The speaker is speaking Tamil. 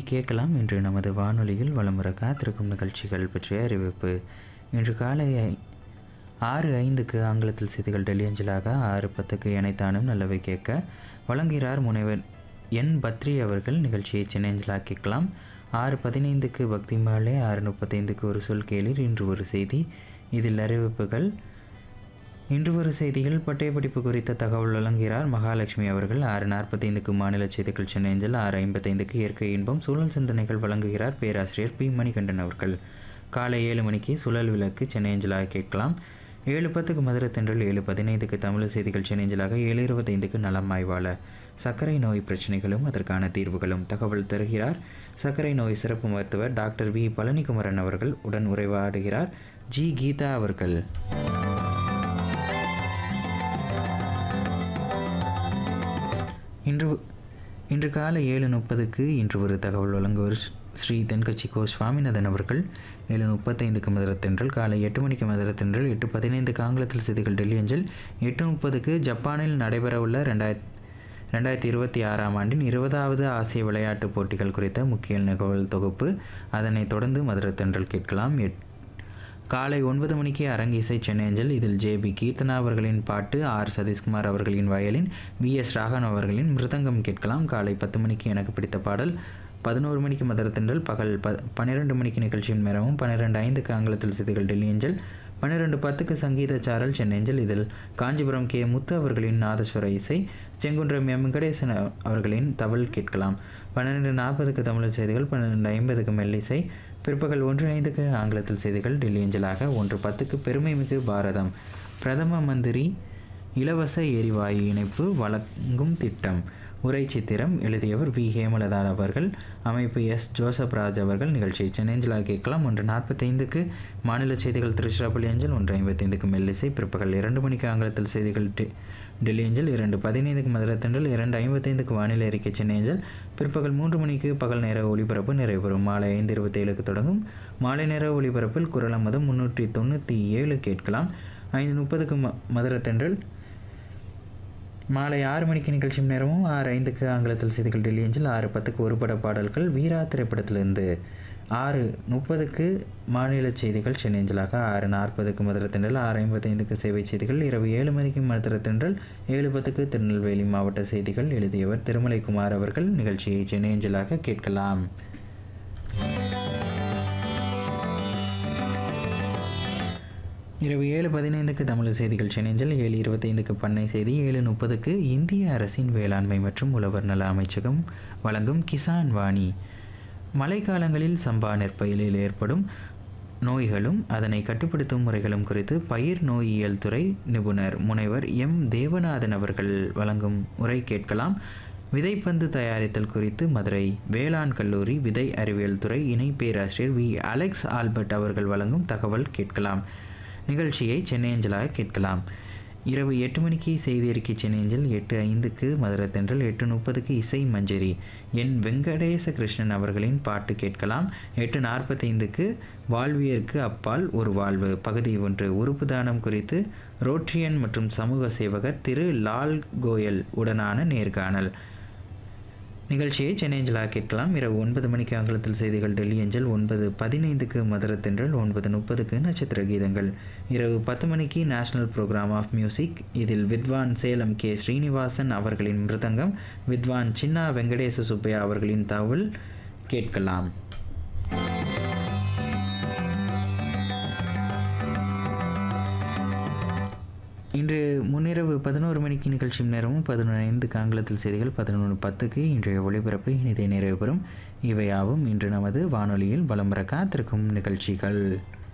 கேட்கலாம் இன்று நமது வானொலியில் வலம் வர காத்திருக்கும் நிகழ்ச்சிகள் பற்றிய அறிவிப்பு இன்று காலை ஐ- ஆறு ஐந்துக்கு ஆங்கிலத்தில் செய்திகள் டெல்லி அஞ்சலாக ஆறு பத்துக்கு இணைத்தானும் நல்லவை கேட்க வழங்குகிறார் முனைவர் என் பத்ரி அவர்கள் நிகழ்ச்சியை சென்னை அஞ்சலாக கேட்கலாம் ஆறு பதினைந்துக்கு பக்தி மாலை ஆறு முப்பத்தைந்துக்கு ஒரு சொல் கேளீர் இன்று ஒரு செய்தி இதில் அறிவிப்புகள் இன்று ஒரு செய்திகள் பட்டய படிப்பு குறித்த தகவல் வழங்குகிறார் மகாலட்சுமி அவர்கள் ஆறு நாற்பத்தைந்துக்கு மாநில செய்திகள் சென்னை அஞ்சல் ஆறு ஐம்பத்தைந்துக்கு இயற்கை இன்பம் சூழல் சிந்தனைகள் வழங்குகிறார் பேராசிரியர் பி மணிகண்டன் அவர்கள் காலை ஏழு மணிக்கு சுழல் விளக்கு சென்னை அஞ்சலாக கேட்கலாம் ஏழு பத்துக்கு மதுரை தென்றல் ஏழு பதினைந்துக்கு தமிழ் செய்திகள் சென்னை அஞ்சலாக ஏழு இருபத்தைந்துக்கு நலம் ஆய்வாள சர்க்கரை நோய் பிரச்சனைகளும் அதற்கான தீர்வுகளும் தகவல் தருகிறார் சர்க்கரை நோய் சிறப்பு மருத்துவர் டாக்டர் வி பழனிக்குமரன் அவர்கள் உடன் உரையாடுகிறார் ஜி கீதா அவர்கள் இன்று இன்று காலை ஏழு முப்பதுக்கு இன்று ஒரு தகவல் வழங்குவர் ஸ்ரீ தென்கட்சி கோ சுவாமிநாதன் அவர்கள் ஏழு முப்பத்தைந்துக்கு மதுரத்தென்றல் காலை எட்டு மணிக்கு மதுரத்தென்றல் எட்டு பதினைந்துக்கு ஆங்கிலத்தில் செய்திகள் டெல்லி அஞ்சல் எட்டு முப்பதுக்கு ஜப்பானில் நடைபெறவுள்ள ரெண்டாயிரத்தி ரெண்டாயிரத்தி இருபத்தி ஆறாம் ஆண்டின் இருபதாவது ஆசிய விளையாட்டுப் போட்டிகள் குறித்த முக்கிய நிகழ்வுகள் தொகுப்பு அதனைத் தொடர்ந்து மதுரத்தென்றல் கேட்கலாம் எட் காலை ஒன்பது மணிக்கு அரங்கிசை சென்னை அஞ்சல் இதில் ஜே பி கீர்த்தனா அவர்களின் பாட்டு ஆர் சதீஷ்குமார் அவர்களின் வயலின் வி எஸ் ராகவன் அவர்களின் மிருதங்கம் கேட்கலாம் காலை பத்து மணிக்கு எனக்கு பிடித்த பாடல் பதினோரு மணிக்கு மதுரத்தென்றல் பகல் ப பன்னிரெண்டு மணிக்கு நிகழ்ச்சியின் நேரமும் பன்னிரெண்டு ஐந்துக்கு ஆங்கிலத்தில் செய்திகள் டெல்லி அஞ்சல் பன்னிரெண்டு பத்துக்கு சங்கீத சாரல் சென்னை அஞ்சல் இதில் காஞ்சிபுரம் கே முத்து அவர்களின் நாதஸ்வர இசை செங்குன்றம் எம் வெங்கடேசன் அவர்களின் தவள் கேட்கலாம் பன்னிரெண்டு நாற்பதுக்கு தமிழ் செய்திகள் பன்னிரெண்டு ஐம்பதுக்கு மெல்லிசை பிற்பகல் ஒன்று ஐந்துக்கு ஆங்கிலத்தில் செய்திகள் டெல்லி அஞ்சலாக ஒன்று பத்துக்கு பெருமைமிகு பாரதம் பிரதம மந்திரி இலவச எரிவாயு இணைப்பு வழங்கும் திட்டம் உரை சித்திரம் எழுதியவர் வி ஹேமலதா அவர்கள் அமைப்பு எஸ் ஜோசப் ராஜ் அவர்கள் நிகழ்ச்சியை சென்னேஞ்சலாக கேட்கலாம் ஒன்று நாற்பத்தைந்துக்கு மாநில செய்திகள் திருச்சிராப்பள்ளி அஞ்சல் ஒன்று ஐம்பத்தைந்துக்கு மெல்லிசை பிற்பகல் இரண்டு மணிக்கு ஆங்கிலத்தில் செய்திகள் டெ- டெல்லி அஞ்சல் இரண்டு பதினைந்துக்கு மதுரத்தண்டல் இரண்டு ஐம்பத்தைந்துக்கு வானிலை அறிக்கை சென்னை அஞ்சல் பிற்பகல் மூன்று மணிக்கு பகல் நேர ஒளிபரப்பு நிறைவுறும் மாலை ஐந்து இருபத்தேழுக்கு தொடங்கும் மாலை நேர ஒளிபரப்பில் குரலமதம் முன்னூற்றி தொண்ணூற்றி ஏழு கேட்கலாம் ஐந்து முப்பதுக்கு ம மதுரத்தண்டல் மாலை ஆறு மணிக்கு நிகழ்ச்சி நேரமும் ஆறு ஐந்துக்கு ஆங்கிலத்தில் செய்திகள் டெல்லி அஞ்சல் ஆறு பத்துக்கு ஒரு பட பாடல்கள் வீரா திரைப்படத்திலிருந்து ஆறு முப்பதுக்கு மாநில செய்திகள் சென்னை அஞ்சலாக ஆறு நாற்பதுக்கு மதுரத்தென்றல் ஆறு ஐம்பத்தைந்துக்கு சேவை செய்திகள் இரவு ஏழு மணிக்கு மதுரத்தென்றல் ஏழு பத்துக்கு திருநெல்வேலி மாவட்ட செய்திகள் எழுதியவர் திருமலைக்குமார் அவர்கள் நிகழ்ச்சியை சென்னை அஞ்சலாக கேட்கலாம் இரவு ஏழு பதினைந்துக்கு தமிழ் செய்திகள் சென்னைஞ்சல் ஏழு இருபத்தைந்துக்கு பண்ணை செய்தி ஏழு முப்பதுக்கு இந்திய அரசின் வேளாண்மை மற்றும் உழவர் நல அமைச்சகம் வழங்கும் கிசான் வாணி மழைக்காலங்களில் சம்பா நெற்பயிலில் ஏற்படும் நோய்களும் அதனை கட்டுப்படுத்தும் முறைகளும் குறித்து பயிர் நோயியல் துறை நிபுணர் முனைவர் எம் தேவநாதன் அவர்கள் வழங்கும் உரை கேட்கலாம் விதைப்பந்து தயாரித்தல் குறித்து மதுரை வேளாண் கல்லூரி விதை அறிவியல் துறை இணை பேராசிரியர் வி அலெக்ஸ் ஆல்பர்ட் அவர்கள் வழங்கும் தகவல் கேட்கலாம் நிகழ்ச்சியை சென்னை அஞ்சலாக கேட்கலாம் இரவு எட்டு மணிக்கு செய்தி அறிக்கை சென்னை அஞ்சல் எட்டு ஐந்துக்கு மதுரை தென்றல் எட்டு முப்பதுக்கு இசை மஞ்சரி என் வெங்கடேச கிருஷ்ணன் அவர்களின் பாட்டு கேட்கலாம் எட்டு நாற்பத்தைந்துக்கு வாழ்வியற்கு அப்பால் ஒரு வாழ்வு பகுதி ஒன்று உறுப்பு தானம் குறித்து ரோட்ரியன் மற்றும் சமூக சேவகர் திரு லால் கோயல் உடனான நேர்காணல் நிகழ்ச்சியை சென்னை அஞ்சலாக கேட்கலாம் இரவு ஒன்பது மணிக்கு ஆங்கிலத்தில் செய்திகள் டெல்லி அஞ்சல் ஒன்பது பதினைந்துக்கு மதுரத்தென்றல் ஒன்பது முப்பதுக்கு நட்சத்திர கீதங்கள் இரவு பத்து மணிக்கு நேஷனல் ப்ரோக்ராம் ஆஃப் மியூசிக் இதில் வித்வான் சேலம் கே ஸ்ரீனிவாசன் அவர்களின் மிருதங்கம் வித்வான் சின்னா வெங்கடேச சுப்பையா அவர்களின் தகவல் கேட்கலாம் இன்று முன்னிரவு பதினோரு மணிக்கு நிகழ்ச்சி நேரமும் பதினொன்று ஐந்துக்கு ஆங்கிலத்தில் செய்திகள் பதினொன்று பத்துக்கு இன்றைய ஒளிபரப்பு இனிதை நிறைவு பெறும் இவையாவும் இன்று நமது வானொலியில் வலம் வர காத்திருக்கும் நிகழ்ச்சிகள்